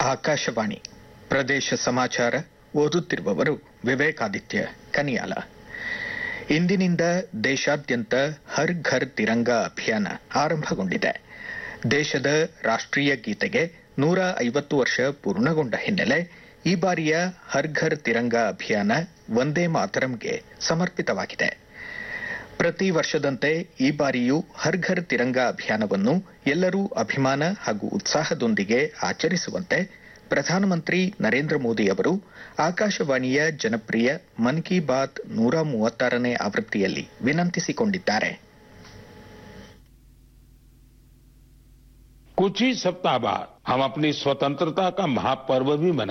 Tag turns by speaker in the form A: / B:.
A: ಆಕಾಶವಾಣಿ ಪ್ರದೇಶ ಸಮಾಚಾರ ಓದುತ್ತಿರುವವರು ವಿವೇಕಾದಿತ್ಯ ಕನಿಯಾಲ ಇಂದಿನಿಂದ ದೇಶಾದ್ಯಂತ ಹರ್ ಘರ್ ತಿರಂಗ ಅಭಿಯಾನ ಆರಂಭಗೊಂಡಿದೆ ದೇಶದ ರಾಷ್ಟ್ರೀಯ ಗೀತೆಗೆ ನೂರ ಐವತ್ತು ವರ್ಷ ಪೂರ್ಣಗೊಂಡ ಹಿನ್ನೆಲೆ ಈ ಬಾರಿಯ ಹರ್ ಘರ್ ತಿರಂಗ ಅಭಿಯಾನ ವಂದೇ ಮಾತರಂಗೆ ಸಮರ್ಪಿತವಾಗಿದೆ ಪ್ರತಿ ವರ್ಷದಂತೆ ಈ ಬಾರಿಯೂ ಹರ್ ಘರ್ ತಿರಂಗ ಅಭಿಯಾನವನ್ನು ಎಲ್ಲರೂ ಅಭಿಮಾನ ಹಾಗೂ ಉತ್ಸಾಹದೊಂದಿಗೆ ಆಚರಿಸುವಂತೆ ಪ್ರಧಾನಮಂತ್ರಿ ನರೇಂದ್ರ ಮೋದಿ ಅವರು ಆಕಾಶವಾಣಿಯ ಜನಪ್ರಿಯ ಮನ್ ಕಿ ಬಾತ್ ನೂರ ಮೂವತ್ತಾರನೇ ಆವೃತ್ತಿಯಲ್ಲಿ ವಿನಂತಿಸಿಕೊಂಡಿದ್ದಾರೆ
B: कुछ ही सप्ताह बाद हम अपनी स्वतंत्रता का महापर्व भी मना